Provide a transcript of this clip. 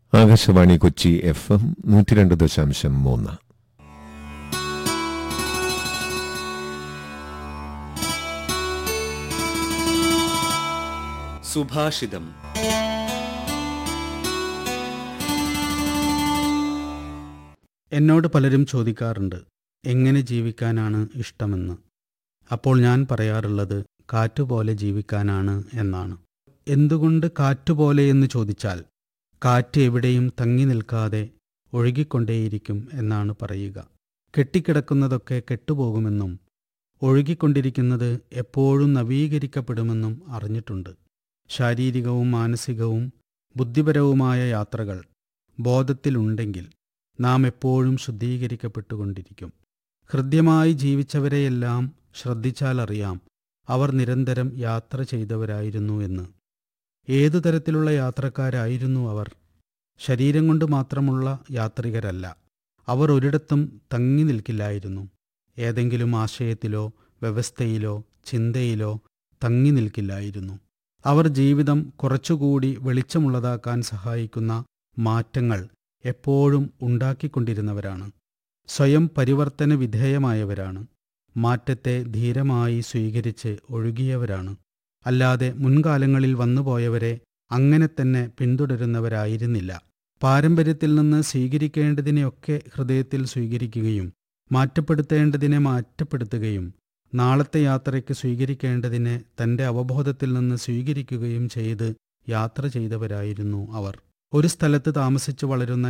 Akashvani Kochi F M നൂറ്റി രണ്ട് ദശാംശം മൂന്ന് സുഭാഷിതം എന്നോട് പലരും ചോദിക്കാറുണ്ട് എങ്ങനെ ജീവിക്കാനാണ് ഇഷ്ടമെന്ന് അപ്പോൾ ഞാൻ പറയാറുള്ളത് കാറ്റുപോലെ ജീവിക്കാനാണ് എന്നാണ് എന്തുകൊണ്ട് കാറ്റുപോലെ എന്ന് ചോദിച്ചാൽ കാറ്റ് എവിടെയും തങ്ങി നിൽക്കാതെ ഒഴുകിക്കൊണ്ടേയിരിക്കും എന്നാണ് പറയുക കെട്ടിക്കിടക്കുന്നതൊക്കെ കെട്ടുപോകുമെന്നും ഒഴുകിക്കൊണ്ടിരിക്കുന്നത് എപ്പോഴും നവീകരിക്കപ്പെടുമെന്നും അറിഞ്ഞിട്ടുണ്ട് ശാരീരികവും മാനസികവും ബുദ്ധിപരവുമായ യാത്രകൾ ബോധത്തിലുണ്ടെങ്കിൽ നാം എപ്പോഴും ശുദ്ധീകരിക്കപ്പെട്ടുകൊണ്ടിരിക്കും ഹൃദ്യമായി ജീവിച്ചവരെയെല്ലാം ശ്രദ്ധിച്ചാലറിയാം അവർ നിരന്തരം യാത്ര ചെയ്തവരായിരുന്നു എന്ന് ഏതു തരത്തിലുള്ള യാത്രക്കാരായിരുന്നു അവർ ശരീരം കൊണ്ട് മാത്രമുള്ള യാത്രികരല്ല അവർ ഒരിടത്തും തങ്ങി നിൽക്കില്ലായിരുന്നു ഏതെങ്കിലും ആശയത്തിലോ വ്യവസ്ഥയിലോ ചിന്തയിലോ തങ്ങി നിൽക്കില്ലായിരുന്നു അവർ ജീവിതം കുറച്ചുകൂടി വെളിച്ചമുള്ളതാക്കാൻ സഹായിക്കുന്ന മാറ്റങ്ങൾ എപ്പോഴും ഉണ്ടാക്കിക്കൊണ്ടിരുന്നവരാണ് സ്വയം പരിവർത്തന വിധേയമായവരാണ് മാറ്റത്തെ ധീരമായി സ്വീകരിച്ച് ഒഴുകിയവരാണ് അല്ലാതെ മുൻകാലങ്ങളിൽ വന്നുപോയവരെ അങ്ങനെ തന്നെ പിന്തുടരുന്നവരായിരുന്നില്ല പാരമ്പര്യത്തിൽ നിന്ന് സ്വീകരിക്കേണ്ടതിനെയൊക്കെ ഹൃദയത്തിൽ സ്വീകരിക്കുകയും മാറ്റപ്പെടുത്തേണ്ടതിനെ മാറ്റപ്പെടുത്തുകയും നാളത്തെ യാത്രയ്ക്ക് സ്വീകരിക്കേണ്ടതിനെ തന്റെ അവബോധത്തിൽ നിന്ന് സ്വീകരിക്കുകയും ചെയ്ത് യാത്ര ചെയ്തവരായിരുന്നു അവർ ഒരു സ്ഥലത്ത് താമസിച്ചു വളരുന്ന